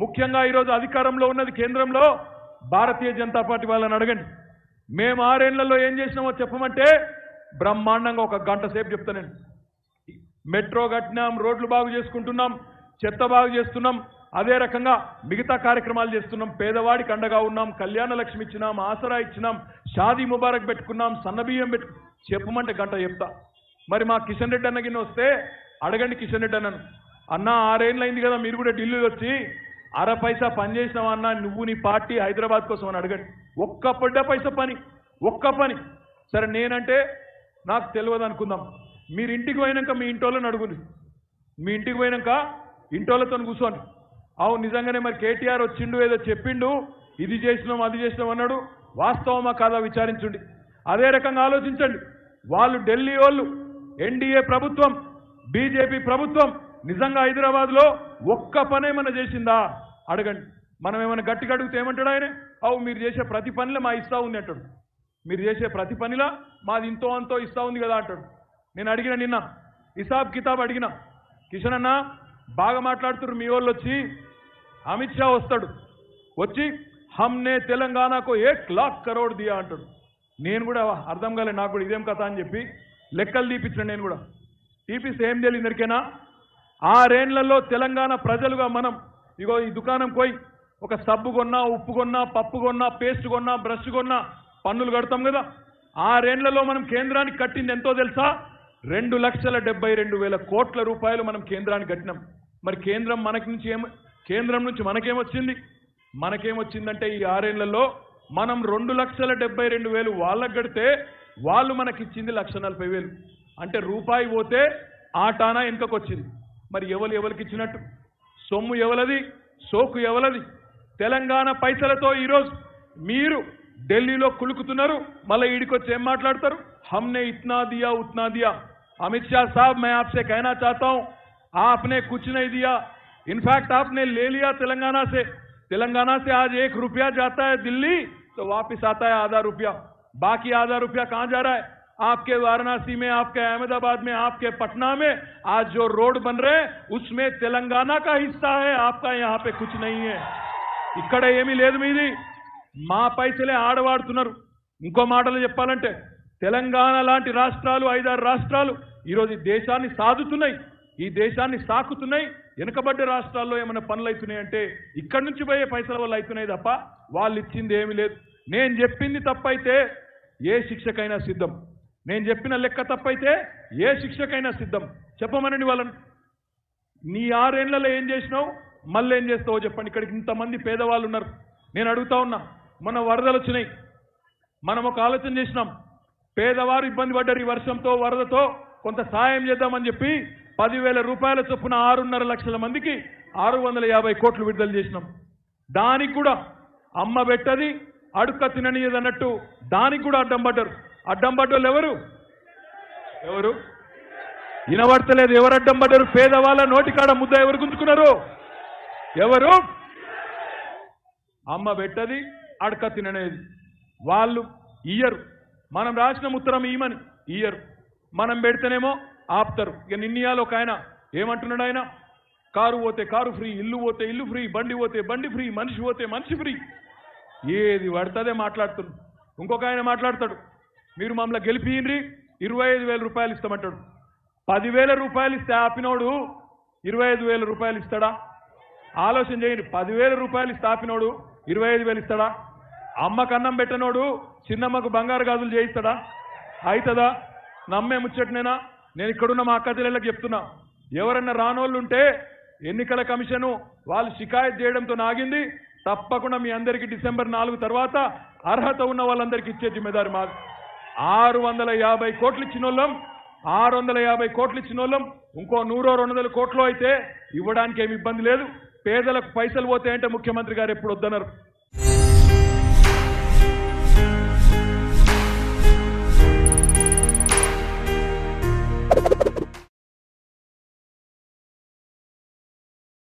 ముఖ్యంగా ఈరోజు అధికారంలో ఉన్నది కేంద్రంలో భారతీయ జనతా పార్టీ వాళ్ళని అడగండి మేము ఆరేళ్లలో ఏం చేసినామో చెప్పమంటే బ్రహ్మాండంగా ఒక గంట సేపు చెప్తా నేను మెట్రో కట్టినాం రోడ్లు బాగు చేసుకుంటున్నాం చెత్త బాగు చేస్తున్నాం అదే రకంగా మిగతా కార్యక్రమాలు చేస్తున్నాం పేదవాడికి అండగా ఉన్నాం కళ్యాణ లక్ష్మి ఇచ్చినాం ఆసరా ఇచ్చినాం షాదీ ముబారక్ పెట్టుకున్నాం సన్నబియ్యం పెట్టు చెప్పమంటే గంట చెప్తా మరి మా కిషన్ రెడ్డి అన్న గిన్నె వస్తే అడగండి కిషన్ రెడ్డి అన్నను అన్న ఆరేళ్ళు అయింది కదా మీరు కూడా ఢిల్లీ వచ్చి అర పైసా పని చేసినావా అన్న నువ్వు నీ పార్టీ హైదరాబాద్ కోసం అని అడగండి ఒక్క పొడ్డ పైసా పని ఒక్క పని సరే నేనంటే నాకు తెలియదు అనుకుందాం మీరు ఇంటికి పోయినాక మీ ఇంటోళ్ళని అడుగుని మీ ఇంటికి పోయినాక ఇంటోళ్ళతో కూర్చోండి అవును నిజంగానే మరి కేటీఆర్ వచ్చిండు ఏదో చెప్పిండు ఇది చేసినాం అది చేసినాం అన్నాడు వాస్తవమా కాదా విచారించండి అదే రకంగా ఆలోచించండి వాళ్ళు ఢిల్లీ వాళ్ళు ఎన్డీఏ ప్రభుత్వం బీజేపీ ప్రభుత్వం నిజంగా హైదరాబాద్లో ఒక్క పనేమన్నా చేసిందా అడగండి మనం ఏమైనా గట్టిగా అడిగితే ఏమంటాడు ఆయన అవు మీరు చేసే ప్రతి పనిలో మా ఇస్తా ఉంది అంటాడు మీరు చేసే ప్రతి పనిలా మాది ఇంతో అంతో ఇస్తా ఉంది కదా అంటాడు నేను అడిగిన నిన్న హిసాబ్ కితాబ్ అడిగిన కిషన్ అన్న బాగా మాట్లాడుతున్నారు మీ వాళ్ళు వచ్చి అమిత్ షా వస్తాడు వచ్చి హమ్నే తెలంగాణకు ఏక్ లాక్ కరోడ్ దియా అంటాడు నేను కూడా అర్థం కాలే నాకు కూడా ఇదేం కథ అని చెప్పి లెక్కలు తీపించిన నేను కూడా తీపిస్తే ఏం తెలియదు అందరికైనా ఆరేండ్లలో తెలంగాణ ప్రజలుగా మనం ఇగో ఈ దుకాణం పోయి ఒక సబ్బు కొన్నా ఉప్పు కొన్నా పప్పు కొన్నా పేస్ట్ కొన్నా బ్రష్ కొన్నా పన్నులు కడతాం కదా ఆరేండ్లలో మనం కేంద్రానికి కట్టింది ఎంతో తెలుసా రెండు లక్షల డెబ్బై రెండు వేల కోట్ల రూపాయలు మనం కేంద్రానికి కట్టినాం మరి కేంద్రం మనకి నుంచి ఏం కేంద్రం నుంచి మనకేమొచ్చింది మనకేమొచ్చిందంటే ఈ ఆరేళ్లలో మనం రెండు లక్షల డెబ్బై రెండు వేలు వాళ్ళకి కడితే వాళ్ళు మనకిచ్చింది లక్ష నలభై వేలు అంటే రూపాయి పోతే ఆటానా వెనుకకు వచ్చింది మరి ఎవరు ఎవరికి ఇచ్చినట్టు సొమ్ము ఎవలది సోకు ఎవలది తెలంగాణ పైసలతో ఈరోజు మీరు ఢిల్లీలో కులుకుతున్నారు మళ్ళీ ఈడికొచ్చి ఏం మాట్లాడతారు हमने इतना दिया उतना दिया अमित शाह साहब मैं आपसे कहना चाहता हूं आपने कुछ नहीं दिया इनफैक्ट आपने ले लिया तेलंगाना से तेलंगाना से आज एक रुपया जाता है दिल्ली तो वापस आता है आधा रुपया बाकी आधा रुपया कहां जा रहा है आपके वाराणसी में आपके अहमदाबाद में आपके पटना में आज जो रोड बन रहे हैं उसमें तेलंगाना का हिस्सा है आपका यहाँ पे कुछ नहीं है ఇక్కడ ఏమీ లేదు మీది మా పైసలే ఆడవాడుతున్నారు ఇంకో మాటలు చెప్పాలంటే తెలంగాణ లాంటి రాష్ట్రాలు ఐదారు రాష్ట్రాలు ఈరోజు ఈ దేశాన్ని సాదుతున్నాయి ఈ దేశాన్ని సాకుతున్నాయి వెనుకబడ్డ రాష్ట్రాల్లో ఏమైనా పనులు అవుతున్నాయి అంటే ఇక్కడి నుంచి పోయే పైసల వల్ల అవుతున్నాయి తప్ప వాళ్ళు ఇచ్చింది ఏమీ లేదు నేను చెప్పింది తప్పైతే ఏ శిక్షకైనా సిద్ధం నేను చెప్పిన లెక్క తప్పైతే ఏ శిక్షకైనా సిద్ధం చెప్పమనండి వాళ్ళని నీ ఆరేళ్లలో ఏం చేసినావు మళ్ళీ ఏం చేస్తావో చెప్పండి ఇక్కడికి ఇంతమంది పేదవాళ్ళు ఉన్నారు నేను అడుగుతా ఉన్నా మన వరదలు వచ్చినాయి మనం ఒక ఆలోచన చేసినాం పేదవారు ఇబ్బంది పడ్డారు ఈ వర్షంతో వరదతో కొంత సాయం చేద్దామని చెప్పి పదివేల రూపాయల చొప్పున ఆరున్నర లక్షల మందికి ఆరు వందల యాభై కోట్లు విడుదల చేసినాం దానికి కూడా అమ్మ పెట్టది అడుక్క తిననియదు అన్నట్టు దానికి కూడా అడ్డం పడ్డారు అడ్డం పడ్డోళ్ళు ఎవరు ఎవరు వినబడతలేదు ఎవరు అడ్డం పడ్డారు పేదవాళ్ళ నోటికాడ ముద్ద ఎవరు గుంజుకున్నారు ఎవరు అమ్మ పెట్టది అడక తిననేది వాళ్ళు ఇయ్యరు మనం రాసిన ఉత్తరం ఈమని ఇయ్యరు మనం పెడితేనేమో ఆపుతారు ఇక నిన్నయాలు ఒక ఆయన ఏమంటున్నాడు ఆయన కారు పోతే కారు ఫ్రీ ఇల్లు పోతే ఇల్లు ఫ్రీ బండి పోతే బండి ఫ్రీ మనిషి పోతే మనిషి ఫ్రీ ఏది పడుతుందే మాట్లాడుతున్నాడు ఇంకొక ఆయన మాట్లాడతాడు మీరు మమ్మల్ని గెలిపియండ్రి ఇరవై ఐదు వేల రూపాయలు ఇస్తామంటాడు పదివేల రూపాయలు ఇస్తే ఆపినోడు ఇరవై ఐదు వేల రూపాయలు ఇస్తాడా ఆలోచన చేయండి పదివేల రూపాయలు ఇస్తే ఆపినోడు ఇరవై ఐదు వేలు ఇస్తాడా అమ్మకు అన్నం పెట్టనోడు చిన్నమ్మకు బంగారు గాజులు చేయిస్తాడా అవుతుందా నమ్మే ముచ్చటనేనా నేను ఇక్కడున్న మా అక్క చెల్లెళ్ళకి చెప్తున్నా ఎవరన్నా రానోళ్ళు ఉంటే ఎన్నికల కమిషను వాళ్ళు షికాయత్ చేయడంతో నాగింది తప్పకుండా మీ అందరికీ డిసెంబర్ నాలుగు తర్వాత అర్హత ఉన్న వాళ్ళందరికీ ఇచ్చే జిమ్మెదారి మాది ఆరు వందల యాభై కోట్లు ఇచ్చిన వాళ్ళం ఆరు వందల యాభై కోట్లు ఇచ్చిన వాళ్ళం ఇంకో నూరో రెండు వందల కోట్లు అయితే ఇవ్వడానికి ఏమి ఇబ్బంది లేదు పేదలకు పైసలు పోతాయంటే ముఖ్యమంత్రి గారు ఎప్పుడు వద్దన్నారు